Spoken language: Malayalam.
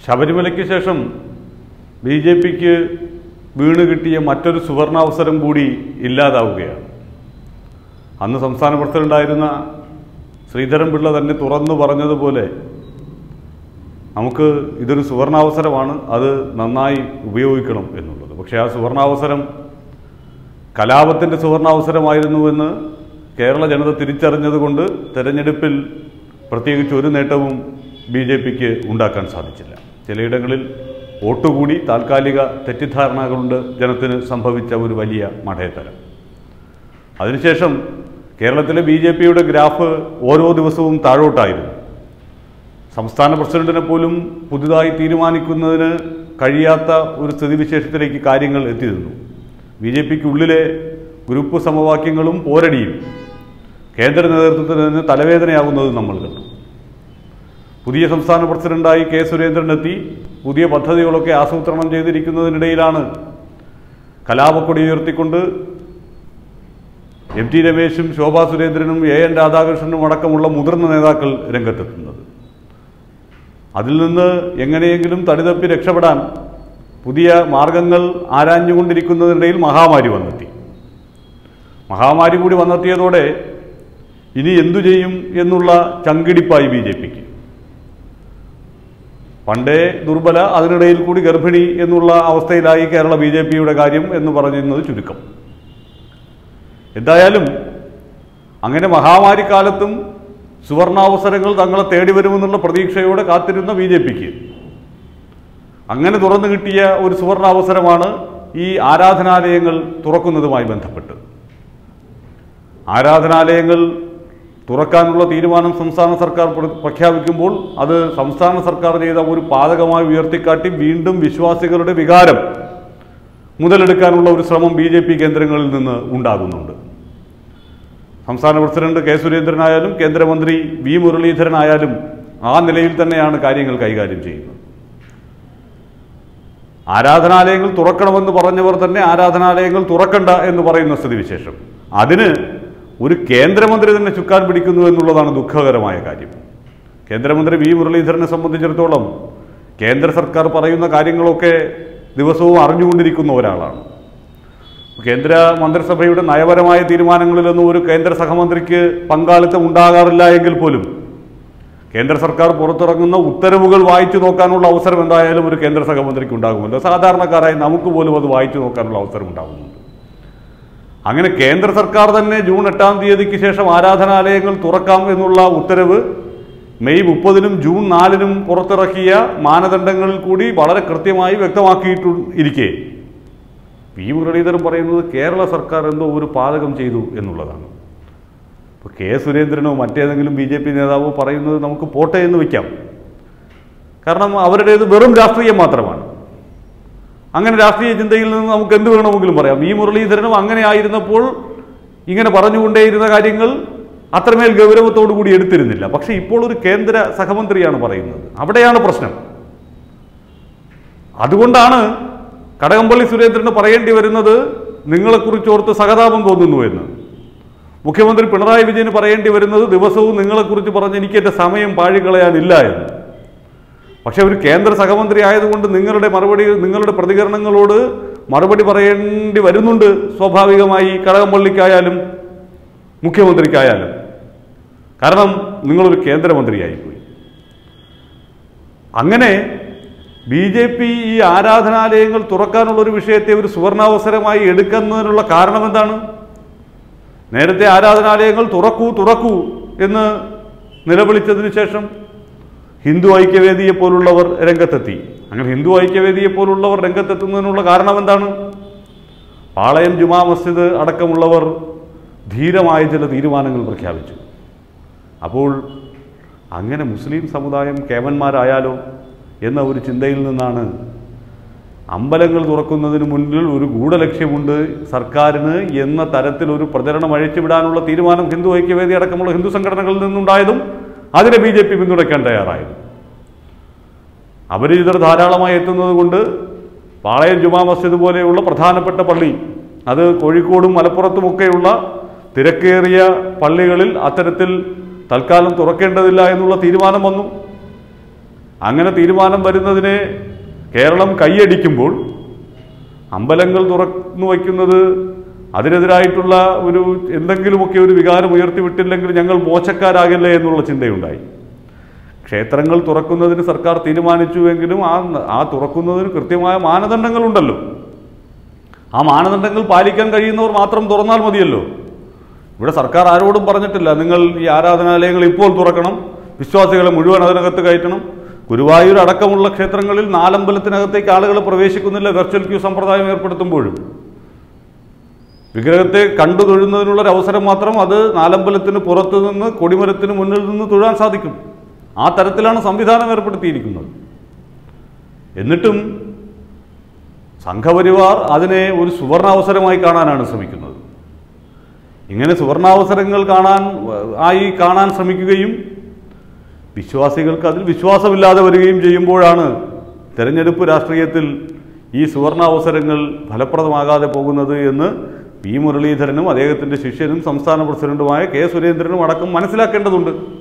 ശബരിമലയ്ക്ക് ശേഷം ബി ജെ പിക്ക് വീണ് കിട്ടിയ മറ്റൊരു സുവർണാവസരം കൂടി ഇല്ലാതാവുകയാണ് അന്ന് സംസ്ഥാന പ്രസിഡന്റായിരുന്ന ശ്രീധരൻപിള്ള തന്നെ തുറന്നു പറഞ്ഞതുപോലെ നമുക്ക് ഇതൊരു സുവർണാവസരമാണ് അത് നന്നായി ഉപയോഗിക്കണം എന്നുള്ളത് പക്ഷേ ആ സുവർണാവസരം കലാപത്തിൻ്റെ സുവർണാവസരമായിരുന്നുവെന്ന് കേരള ജനത തിരിച്ചറിഞ്ഞതുകൊണ്ട് തെരഞ്ഞെടുപ്പിൽ പ്രത്യേകിച്ച് ഒരു നേട്ടവും ബി ജെ പിക്ക് ഉണ്ടാക്കാൻ സാധിച്ചില്ല ചിലയിടങ്ങളിൽ വോട്ടുകൂടി താൽക്കാലിക തെറ്റിദ്ധാരണകളുണ്ട് ജനത്തിന് സംഭവിച്ച ഒരു വലിയ മഠയത്തരം അതിനുശേഷം കേരളത്തിലെ ബി ജെ പിയുടെ ഗ്രാഫ് ഓരോ ദിവസവും താഴോട്ടായിരുന്നു സംസ്ഥാന പ്രസിഡന്റിനെ പോലും പുതുതായി തീരുമാനിക്കുന്നതിന് കഴിയാത്ത ഒരു സ്ഥിതിവിശേഷത്തിലേക്ക് കാര്യങ്ങൾ എത്തിയിരുന്നു ബി ജെ പിക്ക് ഉള്ളിലെ ഗ്രൂപ്പ് സമവാക്യങ്ങളും പോരടിയും കേന്ദ്ര നേതൃത്വത്തിന് തന്നെ തലവേദനയാകുന്നത് നമ്മൾ കണ്ടു പുതിയ സംസ്ഥാന പ്രസിഡന്റായി കെ സുരേന്ദ്രൻ എത്തി പുതിയ പദ്ധതികളൊക്കെ ആസൂത്രണം ചെയ്തിരിക്കുന്നതിനിടയിലാണ് കലാപക്കൊടി ഉയർത്തിക്കൊണ്ട് എം ടി രമേശും ശോഭാ സുരേന്ദ്രനും എ എൻ രാധാകൃഷ്ണനും അടക്കമുള്ള മുതിർന്ന നേതാക്കൾ രംഗത്തെത്തുന്നത് അതിൽ നിന്ന് എങ്ങനെയെങ്കിലും തടിതപ്പി രക്ഷപ്പെടാൻ പുതിയ മാർഗങ്ങൾ ആരാഞ്ഞുകൊണ്ടിരിക്കുന്നതിനിടയിൽ മഹാമാരി വന്നെത്തി മഹാമാരി കൂടി വന്നെത്തിയതോടെ ഇനി എന്തു ചെയ്യും എന്നുള്ള ചങ്കിടിപ്പായി ബി ജെ പിക്ക് പണ്ടേ ദുർബല അതിനിടയിൽ കൂടി ഗർഭിണി എന്നുള്ള അവസ്ഥയിലായി കേരള ബി ജെ പിയുടെ കാര്യം എന്ന് പറയുന്നത് ചുരുക്കം എന്തായാലും അങ്ങനെ മഹാമാരി കാലത്തും സുവർണാവസരങ്ങൾ തങ്ങളെ തേടി വരുമെന്നുള്ള പ്രതീക്ഷയോടെ കാത്തിരുന്ന ബി ജെ പിക്ക് അങ്ങനെ തുറന്നു കിട്ടിയ ഒരു സുവർണാവസരമാണ് ഈ ആരാധനാലയങ്ങൾ തുറക്കുന്നതുമായി ബന്ധപ്പെട്ട് ആരാധനാലയങ്ങൾ തുറക്കാനുള്ള തീരുമാനം സംസ്ഥാന സർക്കാർ പ്ര- പ്രഖ്യാപിക്കുമ്പോൾ അത് സംസ്ഥാന സർക്കാർ ചെയ്ത ഒരു പാതകമായി ഉയർത്തിക്കാട്ടി വീണ്ടും വിശ്വാസികളുടെ വികാരം മുതലെടുക്കാനുള്ള ഒരു ശ്രമം ബി ജെ പി കേന്ദ്രങ്ങളിൽ നിന്ന് ഉണ്ടാകുന്നുണ്ട് സംസ്ഥാന പ്രസിഡന്റ് കെ സുരേന്ദ്രനായാലും കേന്ദ്രമന്ത്രി വി മുരളീധരനായാലും ആ നിലയിൽ തന്നെയാണ് കാര്യങ്ങൾ കൈകാര്യം ചെയ്യുന്നത് ആരാധനാലയങ്ങൾ തുറക്കണമെന്ന് പറഞ്ഞവർ തന്നെ ആരാധനാലയങ്ങൾ തുറക്കണ്ട എന്ന് പറയുന്ന സ്ഥിതിവിശേഷം അതിന് ഒരു കേന്ദ്രമന്ത്രി തന്നെ ചുക്കാൻ പിടിക്കുന്നു എന്നുള്ളതാണ് ദുഃഖകരമായ കാര്യം കേന്ദ്രമന്ത്രി വി മുരളീധരനെ സംബന്ധിച്ചിടത്തോളം കേന്ദ്ര സർക്കാർ പറയുന്ന കാര്യങ്ങളൊക്കെ ദിവസവും അറിഞ്ഞുകൊണ്ടിരിക്കുന്ന ഒരാളാണ് കേന്ദ്ര മന്ത്രിസഭയുടെ നയപരമായ തീരുമാനങ്ങളിലൊന്നും ഒരു കേന്ദ്ര സഹമന്ത്രിക്ക് പങ്കാളിത്തം ഉണ്ടാകാറില്ല എങ്കിൽ പോലും കേന്ദ്ര സർക്കാർ പുറത്തിറങ്ങുന്ന ഉത്തരവുകൾ വായിച്ചു നോക്കാനുള്ള അവസരം എന്തായാലും ഒരു കേന്ദ്ര സഹമന്ത്രിക്ക് ഉണ്ടാകുമല്ലോ സാധാരണക്കാരായി നമുക്ക് പോലും അത് വായിച്ചു നോക്കാനുള്ള അവസരം ഉണ്ടാകുന്നുണ്ട് അങ്ങനെ കേന്ദ്ര സർക്കാർ തന്നെ ജൂൺ എട്ടാം തീയതിക്ക് ശേഷം ആരാധനാലയങ്ങൾ തുറക്കാം എന്നുള്ള ഉത്തരവ് മെയ് മുപ്പതിനും ജൂൺ നാലിനും പുറത്തിറക്കിയ മാനദണ്ഡങ്ങളിൽ കൂടി വളരെ കൃത്യമായി വ്യക്തമാക്കിയിട്ടു ഇരിക്കെ പി മുരളീധരൻ പറയുന്നത് കേരള സർക്കാർ എന്തോ ഒരു പാതകം ചെയ്തു എന്നുള്ളതാണ് ഇപ്പോൾ കെ സുരേന്ദ്രനോ മറ്റേതെങ്കിലും ബി ജെ പി നേതാവോ പറയുന്നത് നമുക്ക് പോട്ടെ എന്ന് വയ്ക്കാം കാരണം അവരുടേത് വെറും രാഷ്ട്രീയം മാത്രമാണ് അങ്ങനെ രാഷ്ട്രീയ ചിന്തയിൽ നിന്ന് നമുക്ക് എന്ത് വേണമെങ്കിലും പറയാം വി മുരളീധരനും അങ്ങനെ ആയിരുന്നപ്പോൾ ഇങ്ങനെ പറഞ്ഞുകൊണ്ടേയിരുന്ന കാര്യങ്ങൾ അത്രമേൽ ഗൗരവത്തോടു കൂടി എടുത്തിരുന്നില്ല പക്ഷേ ഇപ്പോൾ ഒരു കേന്ദ്ര സഹമന്ത്രിയാണ് പറയുന്നത് അവിടെയാണ് പ്രശ്നം അതുകൊണ്ടാണ് കടകംപള്ളി സുരേന്ദ്രന് പറയേണ്ടി വരുന്നത് നിങ്ങളെക്കുറിച്ച് ഓർത്ത് സഹതാപം തോന്നുന്നു എന്ന് മുഖ്യമന്ത്രി പിണറായി വിജയന് പറയേണ്ടി വരുന്നത് ദിവസവും നിങ്ങളെക്കുറിച്ച് പറഞ്ഞ് എനിക്ക് എൻ്റെ സമയം പാഴിക്കളയാനില്ല എന്ന് പക്ഷേ ഒരു കേന്ദ്ര സഹമന്ത്രി ആയതുകൊണ്ട് നിങ്ങളുടെ മറുപടി നിങ്ങളുടെ പ്രതികരണങ്ങളോട് മറുപടി പറയേണ്ടി വരുന്നുണ്ട് സ്വാഭാവികമായി കടകംപള്ളിക്കായാലും മുഖ്യമന്ത്രിക്കായാലും കാരണം നിങ്ങളൊരു കേന്ദ്രമന്ത്രിയായിപ്പോയി അങ്ങനെ ബി ജെ പി ഈ ആരാധനാലയങ്ങൾ തുറക്കാനുള്ള ഒരു വിഷയത്തെ ഒരു സുവർണാവസരമായി എടുക്കുന്നതിനുള്ള കാരണം എന്താണ് നേരത്തെ ആരാധനാലയങ്ങൾ തുറക്കൂ തുറക്കൂ എന്ന് നിലവിളിച്ചതിന് ശേഷം ഹിന്ദു ഐക്യവേദിയെ പോലുള്ളവർ രംഗത്തെത്തി അങ്ങനെ ഹിന്ദു ഐക്യവേദിയെ പോലുള്ളവർ രംഗത്തെത്തുന്നതിനുള്ള കാരണം എന്താണ് പാളയം ജുമാ മസ്ജിദ് അടക്കമുള്ളവർ ധീരമായ ചില തീരുമാനങ്ങൾ പ്രഖ്യാപിച്ചു അപ്പോൾ അങ്ങനെ മുസ്ലിം സമുദായം കേവന്മാരായാലോ എന്ന ഒരു ചിന്തയിൽ നിന്നാണ് അമ്പലങ്ങൾ തുറക്കുന്നതിന് മുന്നിൽ ഒരു ഗൂഢലക്ഷ്യമുണ്ട് സർക്കാരിന് എന്ന തരത്തിൽ ഒരു പ്രചരണം അഴിച്ചുവിടാനുള്ള തീരുമാനം ഹിന്ദു ഐക്യവേദി അടക്കമുള്ള ഹിന്ദു സംഘടനകളിൽ നിന്നുണ്ടായതും അതിനെ ബി ജെ പി പിന്തുണയ്ക്കാൻ തയ്യാറായത് അപരിചിതർ ധാരാളമായി എത്തുന്നത് കൊണ്ട് പാളയം ജുമാ മസ്ജിദ് പോലെയുള്ള പ്രധാനപ്പെട്ട പള്ളി അത് കോഴിക്കോടും മലപ്പുറത്തുമൊക്കെയുള്ള തിരക്കേറിയ പള്ളികളിൽ അത്തരത്തിൽ തൽക്കാലം തുറക്കേണ്ടതില്ല എന്നുള്ള തീരുമാനം വന്നു അങ്ങനെ തീരുമാനം വരുന്നതിനെ കേരളം കൈയടിക്കുമ്പോൾ അമ്പലങ്ങൾ തുറന്നു വയ്ക്കുന്നത് അതിനെതിരായിട്ടുള്ള ഒരു എന്തെങ്കിലുമൊക്കെ ഒരു വികാരം ഉയർത്തിവിട്ടില്ലെങ്കിൽ ഞങ്ങൾ മോശക്കാരാകില്ലേ എന്നുള്ള ചിന്തയുണ്ടായി ക്ഷേത്രങ്ങൾ തുറക്കുന്നതിന് സർക്കാർ തീരുമാനിച്ചുവെങ്കിലും ആ ആ തുറക്കുന്നതിന് കൃത്യമായ മാനദണ്ഡങ്ങളുണ്ടല്ലോ ആ മാനദണ്ഡങ്ങൾ പാലിക്കാൻ കഴിയുന്നവർ മാത്രം തുറന്നാൽ മതിയല്ലോ ഇവിടെ സർക്കാർ ആരോടും പറഞ്ഞിട്ടില്ല നിങ്ങൾ ഈ ആരാധനാലയങ്ങൾ ഇപ്പോൾ തുറക്കണം വിശ്വാസികളെ മുഴുവൻ അതിനകത്ത് കയറ്റണം ഗുരുവായൂർ അടക്കമുള്ള ക്ഷേത്രങ്ങളിൽ നാലമ്പലത്തിനകത്തേക്ക് ആളുകൾ പ്രവേശിക്കുന്നില്ല വെർച്വൽ ക്യൂ സമ്പ്രദായം ഏർപ്പെടുത്തുമ്പോഴും വിഗ്രഹത്തെ കണ്ടു തൊഴുന്നതിനുള്ള ഒരു അവസരം മാത്രം അത് നാലമ്പലത്തിന് പുറത്തു നിന്ന് കൊടിമരത്തിന് മുന്നിൽ നിന്ന് തൊഴാൻ സാധിക്കും ആ തരത്തിലാണ് സംവിധാനം ഏർപ്പെടുത്തിയിരിക്കുന്നത് എന്നിട്ടും സംഘപരിവാർ അതിനെ ഒരു സുവർണാവസരമായി കാണാനാണ് ശ്രമിക്കുന്നത് ഇങ്ങനെ സുവർണാവസരങ്ങൾ കാണാൻ ആയി കാണാൻ ശ്രമിക്കുകയും വിശ്വാസികൾക്ക് അതിൽ വിശ്വാസമില്ലാതെ വരികയും ചെയ്യുമ്പോഴാണ് തെരഞ്ഞെടുപ്പ് രാഷ്ട്രീയത്തിൽ ഈ സുവർണാവസരങ്ങൾ ഫലപ്രദമാകാതെ പോകുന്നത് എന്ന് പി മുരളീധരനും അദ്ദേഹത്തിൻ്റെ ശിഷ്യനും സംസ്ഥാന പ്രസിഡന്റുമായ കെ സുരേന്ദ്രനും അടക്കം മനസ്സിലാക്കേണ്ടതുണ്ട്